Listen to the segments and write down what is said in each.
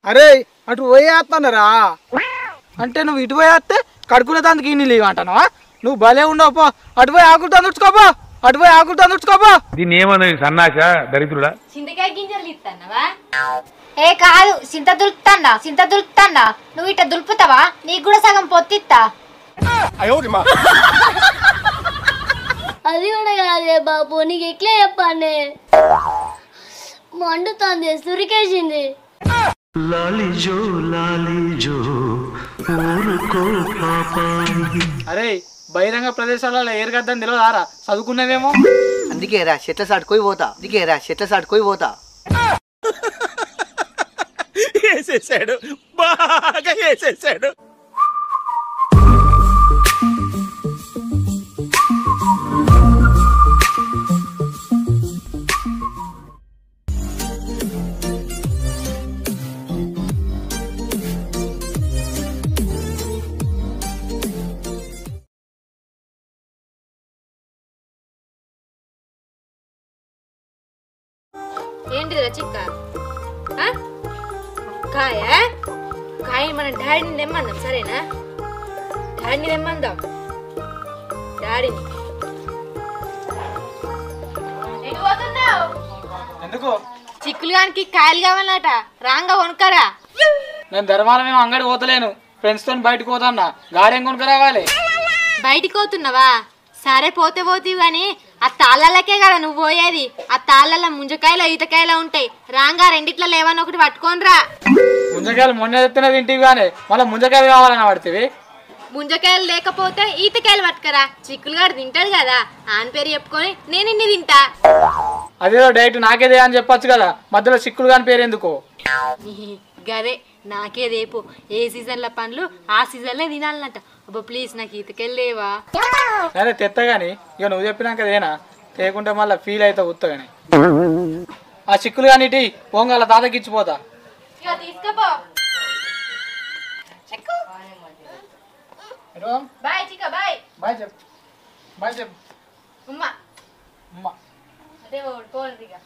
అరే అటు పోయేస్తున్నారా అంటే నువ్వు ఇటు పోయేస్తే కడుకునే దానికి ఇన్ని లీవ్ అంటావా నువ్వు భలే ఉండవు పో అటు పోయి ఆకులు తందుకోపో అటు పోయి ఆకులు తందుకోపో దీన్ని ఏమన్నది సన్నాస దరిద్రుడా చింతకాయ గింజలు ఇస్తానవా ఏ కాదు సింత దులుపుతాన్నా సింత దులుపుతాన్నా నువ్వు ఇట్ట దులుపుతావా నీకు కూడా సగం పొత్తిత్తా అది కూడా కాదే బాబు నీకు ఎట్లా చెప్పండి మండుతుంది సురికేసింది అరే బహిరంగ ప్రదేశాలలో ఏరగద్దని తెలియదారా చదువుకునేవేమో అందుకే రా చెట్ల సాటుకోయి పోతా అందుకే రా చెట్ల సాటుకోయి పోతా వేసేసాడు బాగా వేసేసాడు ఏంటిదిరా చిక్క ఆ? కాయ కాయ మన డాడీని తెమ్మందాం సరేనా డాడీని తెమ్మందాం డాడీని ఎటు పోతున్నావు ఎందుకు చిక్కులు గానికి కాయలు కావాలట రాంగా కొనుక్కరా నేను ధర్మాల మేము అంగడి పోతలేను ఫ్రెండ్స్ తో బయటకు పోతాన్నా గాడేం కొనుక రావాలి బయటికి పోతున్నావా సరే పోతే పోతీవి కానీ ఆ తాళ్ళకే కదా నువ్వు పోయేది ఆ తాళ్ళల్లో ముంజకాయలు ఈతకాయలు ఉంటాయి రాంగా రెండిట్లో లేవని ఒకటి పట్టుకోనరా ముంజకాయలు మొన్న ఎత్తున తింటివి కానీ మళ్ళీ ముంజకాయలు కావాలని పడితే ముంజకాయలు లేకపోతే ఈతకాయలు పట్టుకరా చిక్కులు గారు తింటాడు కదా ఆన్ పేరు చెప్పుకొని నేను ఇన్ని తింటా అదేదో డైరెక్ట్ నాకేదే అని చెప్పొచ్చు కదా మధ్యలో చిక్కులు కాని పేరు ఎందుకు గదే నాకే రేపు ఏ సీజన్ల పండ్లు ఆ సీజన్లే తినాలన్నట్ట అబ్బా ప్లీజ్ నాకు ఈతకాయలు లేవా అదే తెత్త కానీ ఇక నువ్వు చెప్పినాక అదేనా తేకుంటే మళ్ళీ ఫీల్ అవుతా ఉత్త కానీ ఆ చిక్కులు కానీ ఇటీ పొంగల తాతకి ఇచ్చిపోతా ఇక తీసుకోపో బాయ్ చిక్క బాయ్ బాయ్ చెప్పు బాయ్ చెప్పు ఉమ్మా అమ్మా అదే పోలేదు ఇక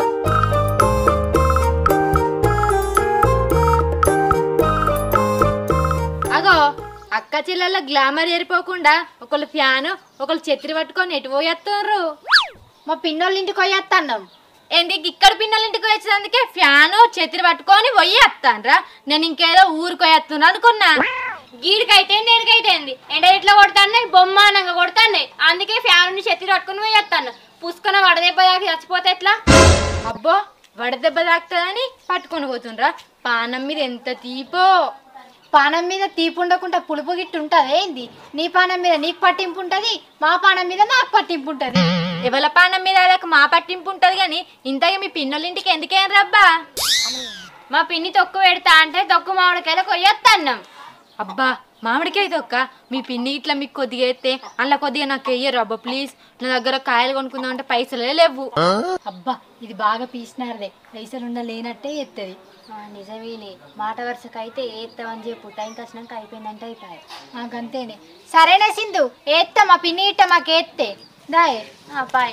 అగో అక్క చెల్లెళ్ళ గ్లామర్ ఏరిపోకుండా ఒకళ్ళు ఫ్యాన్ ఒకళ్ళు ఛత్రి పట్టుకొని ఎటు పోయేస్తున్నారు మా పిన్నోళ్ళ ఇంటికి పోయేస్తాన్నాం ఏంటి ఇక్కడ పిన్నల ఇంటికి వచ్చేందుకే ఫ్యాన్ ఛత్రి పట్టుకొని పోయి వస్తానరా నేను ఇంకేదో ఊరికి పోయేస్తున్నా అనుకున్నా గీడికైతే నేడికైతే ఎండ ఇట్లా కొడతాను బొమ్మానంగా కొడతాను అందుకే ఫ్యాన్ ఛత్రి పట్టుకొని పోయి వస్తాను పుసుకున్న వడదెబ్బ దాకి చచ్చిపోతే ఎట్లా అబ్బో వడదెబ్బ తాకుతుందని పట్టుకొని పోతుండ్రా పానం మీద ఎంత తీపో పానం మీద తీపి ఉండకుండా పులుపు గిట్టు ఉంటుంది ఏంది నీ పానం మీద నీకు పట్టింపు ఉంటుంది మా పానం మీద నాకు పట్టింపు ఉంటుంది ఎవల పానం మీద అదొక మా పట్టింపు ఉంటది కానీ ఇంతగా మీ పిన్నోళ్ళ ఇంటికి ఎందుకేం రబ్బా మా పిన్ని తొక్కు పెడతా అంటే తొక్కు మామిడికాయలు కొయ్యొత్తన్నాం అబ్బా మామిడికాయ తొక్క మీ పిన్ని ఇట్లా మీకు కొద్దిగా ఎత్తే అలా కొద్దిగా నాకు వెయ్యరు అబ్బా ప్లీజ్ నా దగ్గర కాయలు కొనుక్కుందాం అంటే పైసలే లేవు అబ్బా ఇది బాగా పీసినారదే పైసలు ఉండ లేనట్టే ఎత్తది నిజమేనే మాట వరుసకైతే ఏత్తామని చెప్పు టైం వచ్చినాక అయిపోయిందంటే అయిపోయాయి నాకంతేనే సరేనే సింధు ఏత్తా మా పిన్ని ఇట్ట మాకు ఏత్తే దాయే బాయ్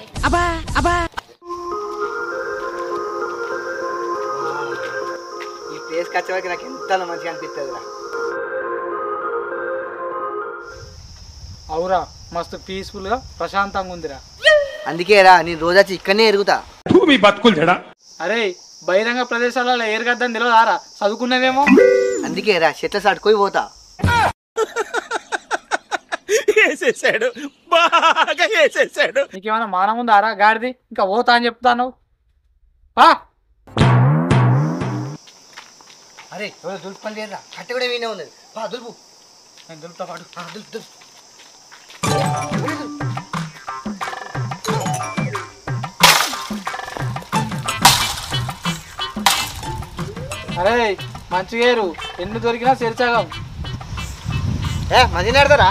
ఈ ప్లేస్కి వచ్చే వరకు నాకు ఎంత మంచిగా అనిపిస్తుంది రా అవురా మస్తు పీస్ఫుల్గా ప్రశాంతంగా ఉందిరా అందుకే రా నేను రోజు వచ్చి ఇక్కడనే ఎరుగుతా మీ బతుకులు చెడా అరే బహిరంగ ప్రదేశాలలో ఏరగద్దని తెలియదారా చదువుకునేవేమో అందుకే రా చెట్ల సాటుకోయి పోతా వేసేసాడు బాగా వేసేసాడు నీకేమైనా మానం ఉందారా గాడిది ఇంకా పోతా అని చెప్తాను పా అరే ఎవరో దులుపు లేదురా కట్టె కూడా వీనే ఉన్నది బా దులుపు నేను దులుపుతా పాడు ఆ, దులుపు దులుపు అరే మంచిగేరు ఎన్ని దొరికినా సెరిచాగం ఏ మంచి నేడతారా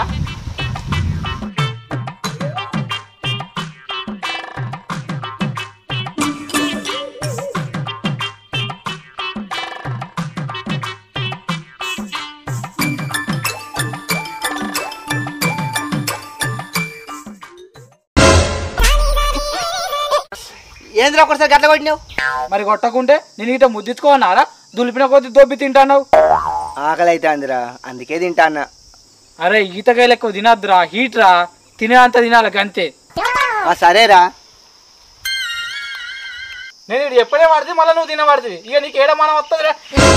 ఏంద్రా ఒకసారి గట్ల కొట్టినావు మరి కొట్టకుంటే నేను ఇట ముద్దించుకోవన్నారా దులిపిన కొద్ది దొబ్బి తింటాన్నావు ఆకలి అయితే అందిరా అందుకే తింటా అన్న అరే ఈతకాయలు ఎక్కువ తినద్దురా హీట్ రా తినే అంత తినాలి అంతే ఆ సరేరా నేను ఇది ఎప్పుడే పడితే మళ్ళీ నువ్వు తినబడుతుంది ఇక నీకు ఏడ మనం వస్తుందిరా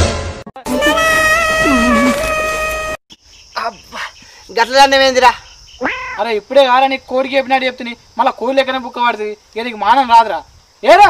అబ్బా గట్ల అన్నమేందిరా అరే ఇప్పుడే కారా నీకు కోడికి చెప్పినట్టు చెప్తుంది మళ్ళీ కోడి లెక్కనే బుక్క పడుతుంది ఇక నీకు మానం రాదురా ఏరా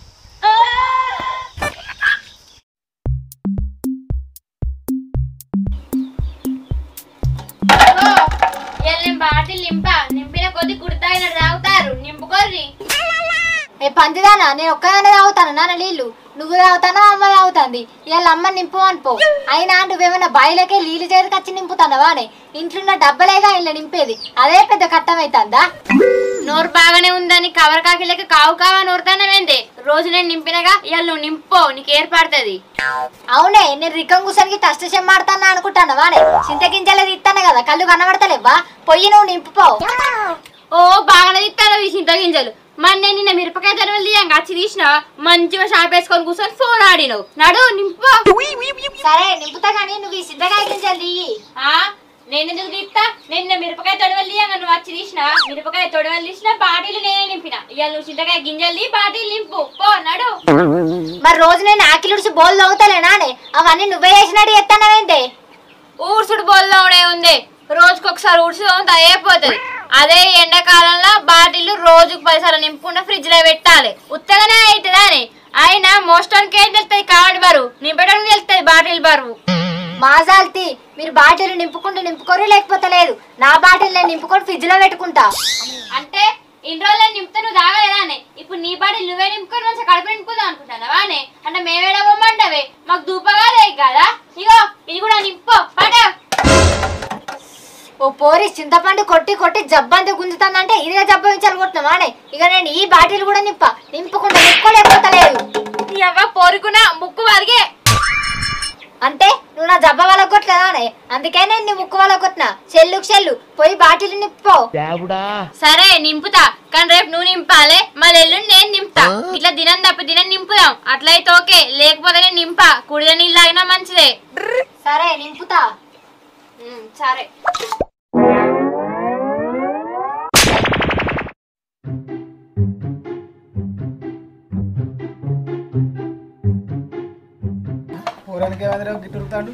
ఇవాళ నేను బాటిల్ నింపా నింపిన కొద్ది కుడతాయిన తాగుతారు నింపుకోర్రి ఏ పందిదానా నేను ఒక్కదానే తాగుతాను నాన్న నీళ్ళు నువ్వు తాగుతానా అమ్మ తాగుతుంది ఇవాళ అమ్మ నింపు అనుకో అయినా నువ్వేమైనా బాయిలకే నీళ్ళు చేతికి వచ్చి నింపుతానవా అని ఇంట్లో ఉన్న డబ్బలేగా ఇలా నింపేది అదే పెద్ద కట్టమైతుందా నోరు బాగానే ఉందని కవర్ కాకిలేక కావు కావా నోరుతానమేందే రోజు నేను నింపినగా ఇవాళ నువ్వు నింపో నీకు ఏర్పడుతుంది అవునే నేను రికం కూసరికి టస్ట్ చెమ్మాడతానా అనుకుంటానవా అని చింతగింజలది ఇస్తాను కదా కళ్ళు కనబడతలేవా పొయ్యి నువ్వు నింపుపో ఓ బాగానే తిత్తాను ఈ చింతగింజలు మరి నేను నిన్న మిరపకాయ తరువులు తీయంగా వచ్చి తీసిన మంచిగా షాప్ వేసుకొని కూర్చొని ఫోన్ ఆడినవు నడు నింపో సరే నింపుతా కానీ నువ్వు ఈ సింతకాయ గింజలు తీయి ఆ నేను ఎందుకు తీస్తా నిన్న మిరపకాయ తొడవలు తీయంగా నువ్వు వచ్చి తీసిన మిరపకాయ తొడవలు తీసిన బాటిల్ నేనే నింపిన ఇవాళ నువ్వు చింతకాయ గింజలు తీ బాటిల్ నింపు పో నడు మరి రోజు నేను ఆకిలుడిసి బోల్ తవ్వుతలేనా అని అవన్నీ నువ్వే చేసినట్టు ఎత్తానవేంటే ఊడ్సుడు బోల్లోనే ఉంది రోజుకొకసారి ఊడ్చుడు అయిపోతుంది అదే ఎండాకాలంలో బాటిల్ రోజుకు పైసలు నింపుకుండా ఫ్రిడ్జ్ లో పెట్టాలి ఉత్తగానే అవుతుంది అని అయినా మోస్టానికి ఏం తెలుస్తుంది కావడి బరువు నింపడానికి తెలుస్తుంది బాటిల్ బరువు మాజాల్తి మీరు బాటిల్ నింపుకుంటూ నింపుకోరు లేకపోతే లేదు నా బాటిల్ నేను నింపుకొని ఫ్రిడ్జ్ లో పెట్టుకుంటా అంటే ఇన్ని రోజులు నింపితే నువ్వు తాగలేదా అని ఇప్పుడు నీ బాటిల్ నువ్వే నింపుకొని మంచిగా కడుపు నింపుకుందాం అనుకుంటానవా అని అంటే మేమేడా పొమ్మంటావే మాకు దూపగా లేదు కదా ఇగో ఇది కూడా నింపో పట ఓ పోరి చింతపండు కొట్టి కొట్టి జబ్బంతా గుంజుతుందంటే ఇదే జబ్బించాలి కొట్టినా అని ఇక నేను ఈ బాటిల్ కూడా నింప నింపుకుంటా నింపుకోలేకపోతే లేదు నీ అవ్వ పోరుకున్న ముక్కు వరిగే అంటే నువ్వు నా జబ్బ వాళ్ళ కొట్టలేదా అని అందుకే నేను నీ ముక్కు వాళ్ళ కొట్టిన చెల్లుకు చెల్లు పోయి బాటిల్ నింపుకో సరే నింపుతా కానీ రేపు నువ్వు నింపాలే మళ్ళీ ఎల్లుండి నేను నింపుతా ఇట్లా దినం తప్పి దినం నింపుదాం అట్లయితే ఓకే లేకపోతే నేను నింపా కుడిద నీళ్ళు తాగినా మంచిదే సరే నింపుతా ఉమ్, సరే ఊరానికి ఏమైందిరా గిట్టురుతాడు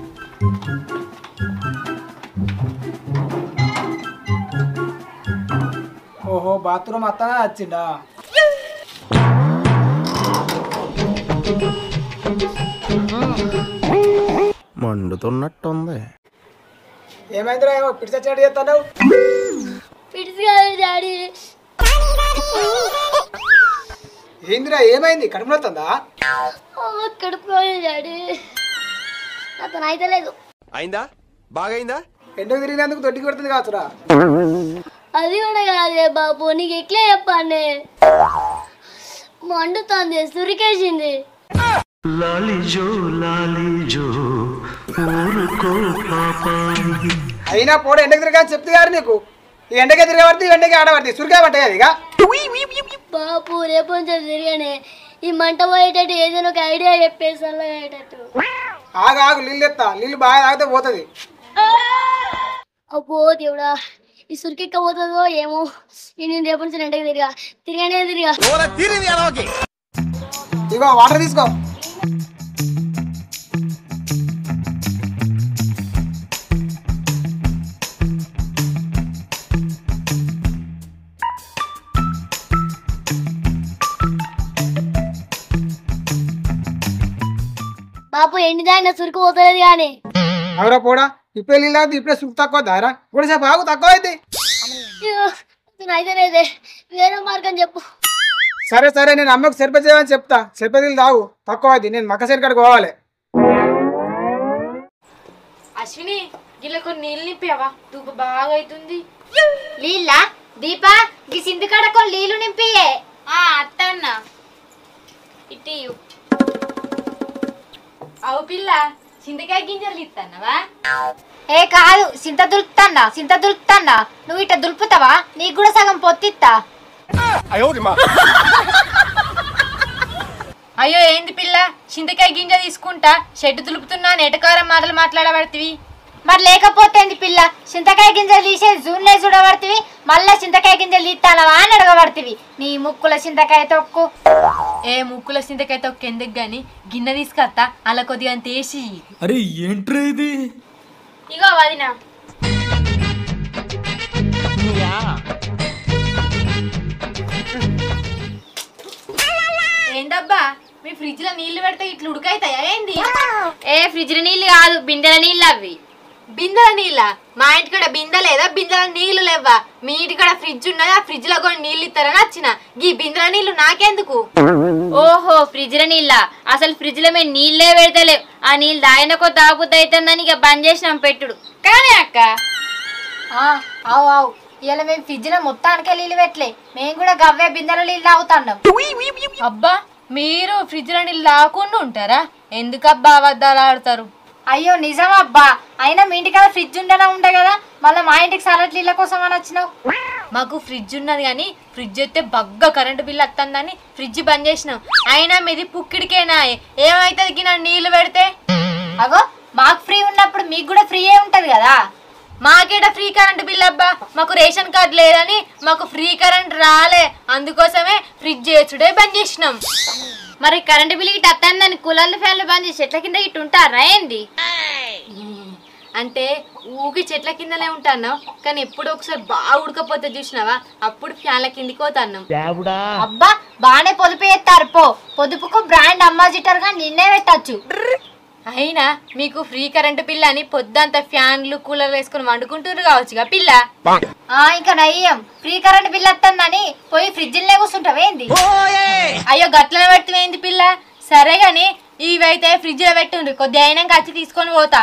ఓహో బాత్రూమ్ అత్తనే వచ్చిండా మండుతున్నట్టుంది ఏమైందిరా ఏమో పిడిచచ్చాడు చేస్తాడు పిడిసి కాదు డాడీ ఏందిరా ఏమైంది కడుపు నొత్తుందా కడుపుకోలేదు డాడీ నాతో అయితే లేదు అయిందా బాగైందా ఎండకు తిరిగినందుకు దొడ్డికి పెడుతుంది కాచురా అది కూడా కాదే బాబు నీకు ఎట్లా చెప్పానే మండుతుంది సురికేసింది అయినా పోడు ఎండకు తిరిగా చెప్తే గారు నీకు ఈ ఎండకే తిరగబడితే ఈ ఎండకే ఆడబడితే సురిగా పట్టాయి అది ఇక బాపు రేపు నుంచి తిరిగానే ఈ మంట పోయేటట్టు ఏదైనా ఒక ఐడియా చెప్పేసి అయ్యేటట్టు ఆగు ఆగు నీళ్ళు ఎత్తా నీళ్ళు బాగా తాగితే పోతుంది అబ్బో దేవుడా ఈ సురికెక్క పోతుందో ఏమో ఈ నేను రేపు నుంచి ఎండకి తిరిగా తిరిగానే తిరిగా ఇగో వాటర్ తీసుకో బాపు ఎండి దాగిన సురికి పోతుంది కానీ అవురా పోడా ఇప్పుడే నీళ్ళు తాగితే ఇప్పుడే సుఖ తక్కువ దారా కూడా సేపు ఆగు తక్కువ అయితే అయితే లేదే వేరే మార్గం చెప్పు సరే సరే నేను అమ్మకు సరిపోతే చేయమని చెప్తా సరిపోతే నీళ్ళు తాగు తక్కువ అయితే నేను మక్క సరికాడికి పోవాలి అశ్విని గిల్ల కొన్ని నీళ్ళు నింపావా దూపు బాగా అవుతుంది నీళ్ళ దీపా ఈ సింధు కడకు నీళ్లు నింపియే ఆ అత్త అన్న ఇటు ఇయ్యు. అవు పిల్ల చింతకాయ గింజలు ఇస్తానవా ఏ కాదు సింత దులుపుతాన్నా సింత దులుపుతాన్నా నువ్వు ఇట్ట దులుపుతావా నీకు కూడా సగం పొత్తిత్తా అయ్యో ఏంది పిల్ల చింతకాయ గింజ తీసుకుంటా షెడ్డు తులుపుతున్నా నెటకారం మాటలు మాట్లాడబడుతుంది మరి లేకపోతే ఏంది పిల్ల చింతకాయ గింజలు తీసే జూన్లే చూడబడుతుంది మళ్ళా చింతకాయ గింజలు తీస్తానవా అని అడగబడుతుంది నీ ముక్కుల చింతకాయ తొక్కు ఏ ముక్కుల చింతకాయ తొక్క ఎందుకు గాని గిన్నె తీసుకొస్తా అలా కొద్దిగా అంత వేసి అరే ఏంట్రా ఇది ఇగో వదినా ఏందబ్బా మీ ఫ్రిడ్జ్ లో నీళ్లు పెడితే ఇట్లా ఉడకైతాయా ఏంది ఏ ఫ్రిడ్జ్ లో నీళ్లు కాదు బిందెల నీళ్ళు అవి బిందెల నీళ్ళ మా ఇంటి కూడా బిందె లేదా బిందెల నీళ్లు లేవా మీ ఇంటి కూడా ఫ్రిడ్జ్ ఉన్నది ఆ ఫ్రిడ్జ్ లో కొన్ని నీళ్ళు ఇస్తారని వచ్చిన ఈ బిందెల నీళ్లు నాకెందుకు ఓహో ఫ్రిడ్జ్ లో నీళ్ళ అసలు ఫ్రిడ్జ్ లో మేము నీళ్ళే పెడతలేవు ఆ నీళ్ళు దాయనకో తాగుద్ది అవుతుందని ఇక బంద్ చేసినాం పెట్టుడు కానీ అక్క ఆ, అవు అవు ఇలా మేము ఫ్రిడ్జ్లో మొత్తానికే నీళ్ళు పెట్టలే మేము కూడా గవ్వే బిందెల నీళ్ళు తాగుతున్నాం అబ్బా మీరు ఫ్రిడ్జ్ లో నీళ్ళు తాగకుండా ఉంటారా ఎందుకబ్బా అబద్ధాలు ఆడతారు అయ్యో నిజం అబ్బా అయినా మీ ఇంటికాడ ఫ్రిడ్జ్ ఉండనే ఉండే కదా మళ్ళీ మా ఇంటికి సరట్ నీళ్ళ కోసం అని వచ్చినావు మాకు ఫ్రిడ్జ్ ఉన్నది కానీ ఫ్రిడ్జ్ అయితే బగ్గ కరెంటు బిల్ వస్తుందని ఫ్రిడ్జ్ బంద్ చేసినాం అయినా మీది పుక్కిడికేనా ఏమైతుంది గిన నీళ్లు పెడితే అగో మాకు ఫ్రీ ఉన్నప్పుడు మీకు కూడా ఫ్రీయే ఉంటది కదా మాకేట ఫ్రీ కరెంట్ బిల్ అబ్బా మాకు రేషన్ కార్డు లేదని మాకు ఫ్రీ కరెంట్ రాలే అందుకోసమే ఫ్రిడ్జ్ చేసుడే బంద్ చేసినాం మరి కరెంట్ బిల్ ఇటు అత్తందని కూలర్లు ఫ్యాన్లు బంద్ చేసి చెట్ల కింద ఇటు ఉంటారా ఏంది అంటే ఊకి చెట్ల కిందనే ఉంటాను కానీ ఎప్పుడు ఒకసారి బాగా ఉడకపోతే చూసినావా అప్పుడు ఫ్యాన్ల కిందికి పోతాను అబ్బా బానే పొదుపు చేస్తారు పో పొదుపుకు బ్రాండ్ అంబాసిడర్ గా నిన్నే పెట్టచ్చు అయినా మీకు ఫ్రీ కరెంటు పిల్ల అని పొద్దంతా ఫ్యాన్లు కూలర్లు వేసుకుని వండుకుంటారు కావచ్చుగా పిల్ల ఆ ఇంకా నయ్యం ఫ్రీ కరెంట్ బిల్ వస్తుందని పోయి ఫ్రిడ్జ్లనే కూర్చుంటావేంది అయ్యో గట్లనే పెడుతుంది పిల్ల సరే గాని ఇవైతే ఫ్రిడ్జ్ లో పెట్టుండ్రి కొద్ది అయినాక వచ్చి తీసుకొని పోతా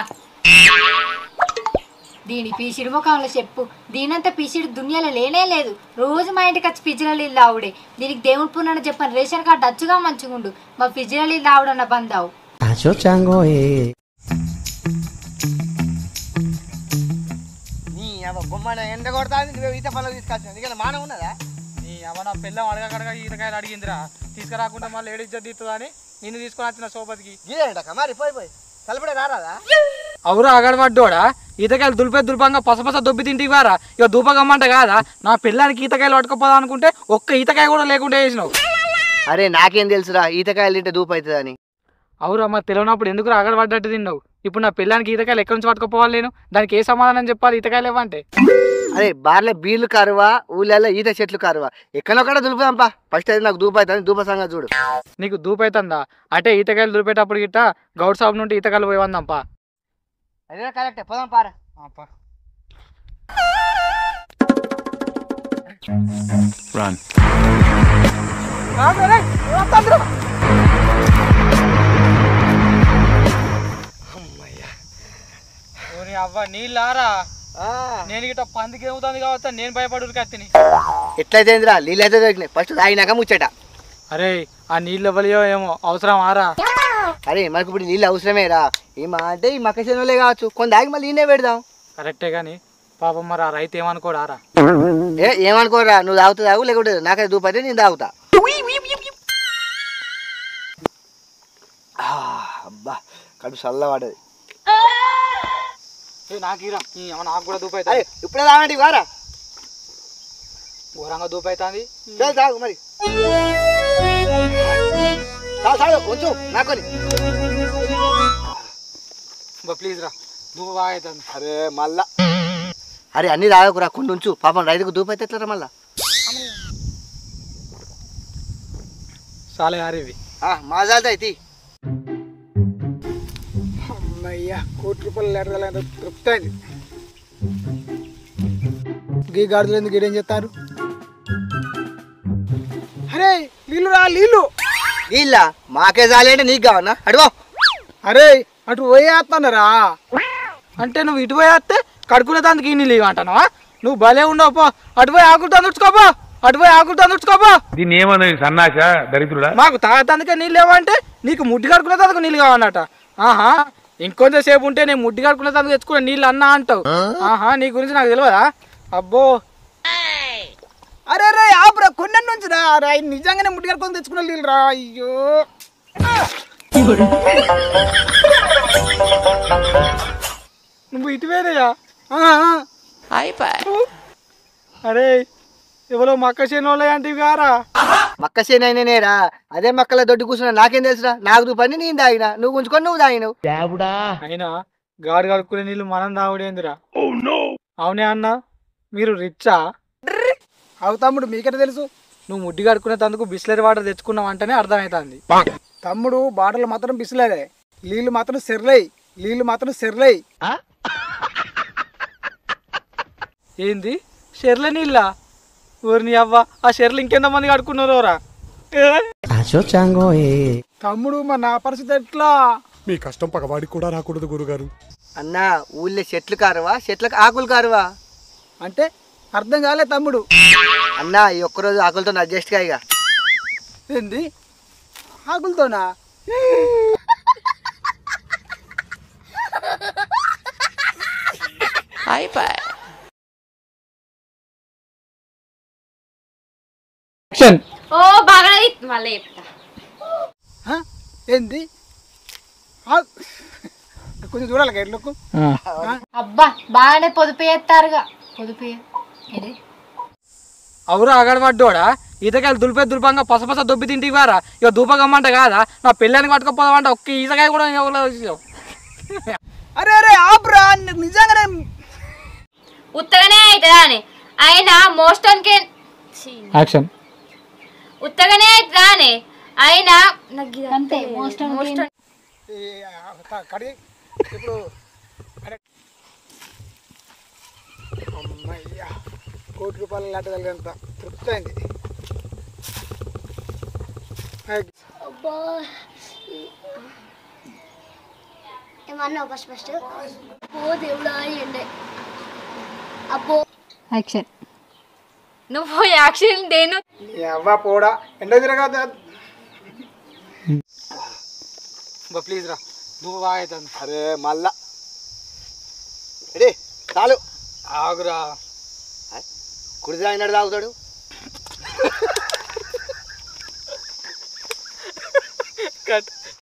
దీని పీసిడి ముఖంలో చెప్పు దీనంత పీసిడి దునియాలో లేనే లేదు రోజు మా ఇంటికి వచ్చి ఫ్రిడ్జ్లో నీళ్ళు ఆవుడే దీనికి దేవుడి పుణ్యాన్ని చెప్పాను రేషన్ కార్డు అచ్చుగా మంచిగుండు మా ఫ్రిడ్జ్లో నీళ్ళు ఆవుడన్న బందావు నీ అవ్వ బొమ్మ ఎండ కొడతాది నువ్వు ఈత పనులు తీసుకొచ్చిన ఎందుకంటే మానం ఉన్నదా నీ అమ్మ పిల్లం అడగకడగా ఈతకాయలు అడిగిందిరా తీసుకురాకుండా మళ్ళీ ఏడిచ్చ తీస్తుందని నిన్ను తీసుకొని వచ్చిన సోపతికి గీదేంట మరి పోయి పోయి తలపడే రారాదా అవురా అగడబడ్డోడా ఈతకాయలు దులిపే దుల్పంగా పసపస దొబ్బి తింటికి వారా ఇక దూపగమ్మంట కాదా నా పిల్లానికి ఈతకాయలు పట్టుకోపోదా అనుకుంటే ఒక్క ఈతకాయ కూడా లేకుండా వేసినావు అరే నాకేం తెలుసురా ఈతకాయలు తింటే దూపు అవుతుందని అవురా మరి తెలియనప్పుడు ఎందుకు అగడబడ్డట్టు తిన్నావు ఇప్పుడు నా పిల్లానికి ఈతకాయలు ఎక్కడి నుంచి పట్టుకోపోవాలి నేను దానికి ఏ సమాధానం చెప్పాలి ఈతకాయలు ఇవ్వంటే అరే బార్లే బీర్లు కరువా ఊళ్ళల్లో ఈత చెట్లు కరువా ఎక్కడొక్కడ దులుపుదాంపా ఫస్ట్ అయితే నాకు దూపు అవుతుంది దూప సంగతి చూడు నీకు దూపైతుందా అటే ఈతకాయలు దులిపేటప్పుడు గిట్ట గౌడ్ సాబ్ నుండి ఈతకాయలు పోయి వందంపా అదే కరెక్టే పోదాం పారా Run. ఓని అవ్వ నీళ్ళారా నేను గిట్ట పందికి ఏమవుతుంది కాబట్టి నేను భయపడు కత్తిని ఎట్లయితే ఏందిరా నీళ్ళు అయితే దొరికినాయి ఫస్ట్ తాగినాక ముచ్చట అరే ఆ నీళ్ళు ఇవ్వలేయో ఏమో అవసరం ఆరా అరే మనకు ఇప్పుడు నీళ్ళు అవసరమే రా ఏమా అంటే ఈ మక్క చేనులే కావచ్చు కొంత ఆగి మళ్ళీ ఈయనే పెడదాం కరెక్టే కానీ పాపం మరి ఆ రైతు ఏమనుకోడారా ఏ ఏమనుకోరా నువ్వు తాగుతా తాగు లేకుంటే నాకైతే దూపు అయితే నేను తాగుతా ఆ, అబ్బా కడుపు చల్లబడ్డది ఏ నాకు ఇరా ఈ అమ్మ నాకు కూడా దూపు అరే అవుతుంది ఇప్పుడే తాగండి వారా ఘోరంగా దూపు అవుతుంది చల్ తాగు మరి తాగు తాగు కొంచెం నాకొని ప్లీజ్ రా దూపు బాగా అవుతుంది అరే మళ్ళా అరే అన్ని తాగకురా కొన్ని ఉంచు పాపం రైతుకు దూపు అయితే ఎట్లరా మళ్ళా చాలా యారివి మాజాలతో అయితే అమ్మయ్యా కోటి రూపాయలు లెటర్ తృప్తి అయింది గీ గాడిదలు ఎందుకు ఏం చెప్తారు అరే నీళ్ళు రా నీళ్ళు నీళ్ళ మాకే చాలంటే నీకు కావన్నా అడుగు అరే అటు పోయేస్తున్నారా అంటే నువ్వు ఇటు పోయేస్తే కడుకునే దానికి ఈ నీళ్ళు అంటావా నువ్వు భలే ఉండవు పో అటు పోయి ఆకులతో తుడుచుకోపో అటు పోయి ఆకులతో తుడుచుకోపో దీన్ని ఏమన్నది సన్నాస దరిద్రుడా మాకు తాగటానికే నీళ్ళు ఇవ్వంటే నీకు ముడ్డి కడుకునే దానికి నీళ్ళు కావన్నట ఆహా ఇంకొంచెం సేపు ఉంటే నేను ముడ్డి కడుకునే దానికి తెచ్చుకునే నీళ్ళు అన్నా అంటావు ఆహా నీ గురించి నాకు తెలియదా అబ్బో అరే రే ఆపురా కొన్ని నుంచి రా రా ఇది నిజంగానే ముడ్డి కడుకొని తెచ్చుకునే నీళ్ళు రా అయ్యో నువ్వు ఇటువేనయ్యా అరే ఎవరో మక్క చేను అంటే గారా మక్క సేనైననేరా అదే మక్కల దొడ్డి కూర్చున్నా నాకేం తెలుసురా నాకు నువ్వు పని నేను తాగిన నువ్వు ఉంచుకొని నువ్వు తాగినావు అయినా గాడు కడుక్కునే నీళ్ళు మనం తాగుడేందిరా అవునే అన్న మీరు రిచ్చా అవు తమ్ముడు మీకెట తెలుసు నువ్వు ముడ్డి కడుక్కునేందుకు బిస్లరీ వాటర్ తెచ్చుకున్నావు అంటేనే అర్థమవుతుంది తమ్ముడు బాటలు మాత్రం బిస్లరే నీళ్ళు మాత్రం సెర్లై నీళ్ళు మాత్రం సెర్లై ఏంది షెర్ల నీళ్ళ ఊరిని అవ్వ ఆ షెర్లు ఇంకెంత మంది కడుక్కున్నారు రా తమ్ముడు మరి నా పరిస్థితి ఎట్లా మీ కష్టం పగవాడికి కూడా రాకూడదు గురుగారు అన్న ఊళ్ళో చెట్లు కారువా చెట్లకు ఆకులు కారువా అంటే అర్థం కాలే తమ్ముడు అన్న ఈ ఒక్కరోజు ఆకులతో అడ్జస్ట్ ఇక ఏంది ఆకులతోనా యాక్షన్ ఓ బాగా మళ్ళీ చెప్తా హ? ఏంది ఆ- కొంచెం చూడాలి గైడ్లకు అబ్బా బాగానే పొదుపు చేస్తారుగా పొదుపు ఏంటి అవురా అగడబడ్డోడా ఈతకాయలు దులిపే దులిపంగా పసపస దొబ్బి తింటివి వారా ఇక దూపగమ్మంట కాదా నా పెళ్ళానికి పట్టుకపోదామంట ఒక్క ఈతకాయ కూడా ఇవ్వలేదు. అరే అరే ఆపురా నిజంగానే ఉత్తగానే అవుతుందా అని అయినా మోస్టన్కే యాక్షన్ ఉత్తగానే అవుతుందా అని అయినా నాకు ఇది అంతే మోస్ట్ మోస్ట్ కడిగి ఇప్పుడు అమ్మయ్యా కోటి రూపాయల లాట కలిగంత తృప్తి అయింది అబ్బా ఏమన్నావు ఫస్ట్ ఫస్ట్ ఓ దేవుడా ఎండే అబ్బో యాక్షన్ నువ్వు యాక్షన్ దేను అవ్వ పోడా ఎండ తిరగదు ప్లీజ్ రా నువ్వు బాగా అవుతుంది అరే మళ్ళా రెడీ చాలు ఆగురా కుడి తాగినాడు తాగుతాడు కట్